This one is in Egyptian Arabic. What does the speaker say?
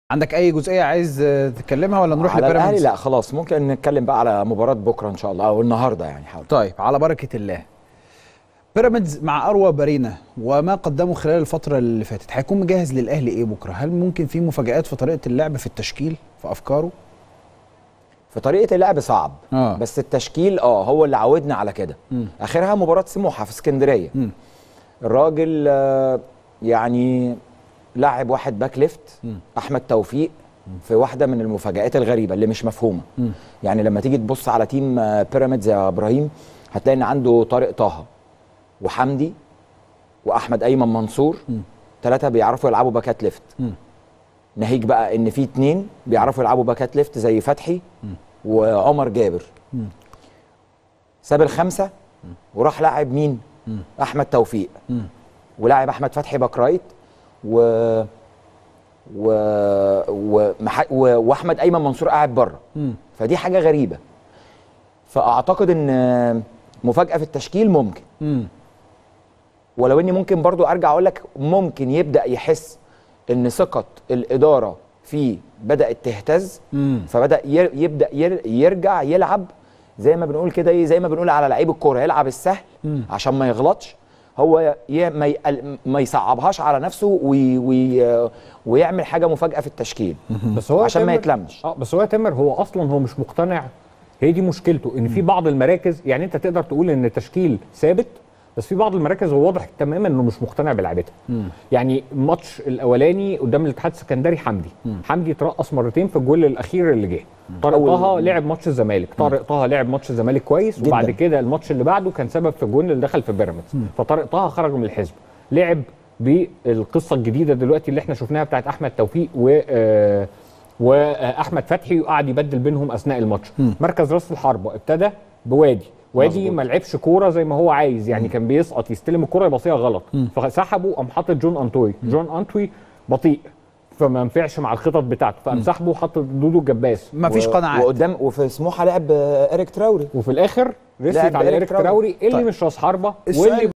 عندك اي جزئيه عايز آه، تتكلمها ولا نروح على الاهلي لبيراميدز لا خلاص ممكن نتكلم بقى على مباراه بكره ان شاء الله او النهارده يعني حاول طيب على بركه الله بيراميدز مع اروى بارينا وما قدمه خلال الفتره اللي فاتت هيكون مجهز للاهلي ايه بكره هل ممكن في مفاجات في طريقه اللعب في التشكيل في افكاره في طريقه اللعب صعب آه. بس التشكيل اه هو اللي عودنا على كده مم. اخرها مباراه سموحه في اسكندريه مم. الراجل آه، يعني لاعب واحد باك ليفت مم. احمد توفيق في واحده من المفاجآت الغريبه اللي مش مفهومه مم. يعني لما تيجي تبص على تيم آه، بيراميدز يا ابراهيم هتلاقي ان عنده طارق طه وحمدي واحمد ايمن منصور مم. ثلاثه بيعرفوا يلعبوا باكات ليفت مم. ناهيك بقى ان في اتنين بيعرفوا يلعبوا باكات ليفت زي فتحي وعمر جابر مم. ساب الخمسه وراح لاعب مين مم. احمد توفيق مم. ولاعب احمد فتحي باك رايت و و ومح... و... واحمد ايمن منصور قاعد بره مم. فدي حاجه غريبه فاعتقد ان مفاجاه في التشكيل ممكن مم. ولو اني ممكن برضو ارجع اقول لك ممكن يبدا يحس ان ثقه الاداره فيه بدات تهتز مم. فبدا ير... يبدا ير... يرجع يلعب زي ما بنقول كده ايه زي ما بنقول على لعيب الكوره يلعب السهل مم. عشان ما يغلطش هو ي... ما, ي... ما يصعبهاش على نفسه وي... وي... ويعمل حاجه مفاجاه في التشكيل بس هو عشان ما تامر- يتلمش اه بس هو يا تامر هو اصلا هو مش مقتنع هي دي مشكلته ان في بعض المراكز يعني انت تقدر تقول ان التشكيل ثابت بس في بعض المراكز هو واضح تماما انه مش مقتنع بلعبتها يعني الماتش الاولاني قدام الاتحاد السكندري حمدي حمدي اترقص مرتين في الجول الاخير اللي جه طارق أول- طه لعب ماتش الزمالك طارق طه لعب ماتش الزمالك كويس جداً. وبعد كده الماتش اللي بعده كان سبب في الجول اللي دخل في بيراميدز فطارق طه خرج من الحزب لعب بالقصه الجديده دلوقتي اللي احنا شفناها بتاعت احمد توفيق و آه، واحمد فتحي وقعد يبدل بينهم اثناء الماتش مركز راس الحربه ابتدى بوادي وادي مظبوط. ما لعبش كوره زي ما هو عايز يعني كان بيسقط يستلم الكوره يبصيها غلط فسحبه قام حاطط جون انتوي جون انتوي بطيء فما ينفعش مع الخطط بتاعته فقام سحبه وحط دودو الجباس مفيش و- قناعات وقدام وفي سموحه لعب آه، اريك تراوري وفي الاخر رست لعب على إيريك ايريك تراوري. تراوري اللي طيب. مش راس حربه السؤال واللي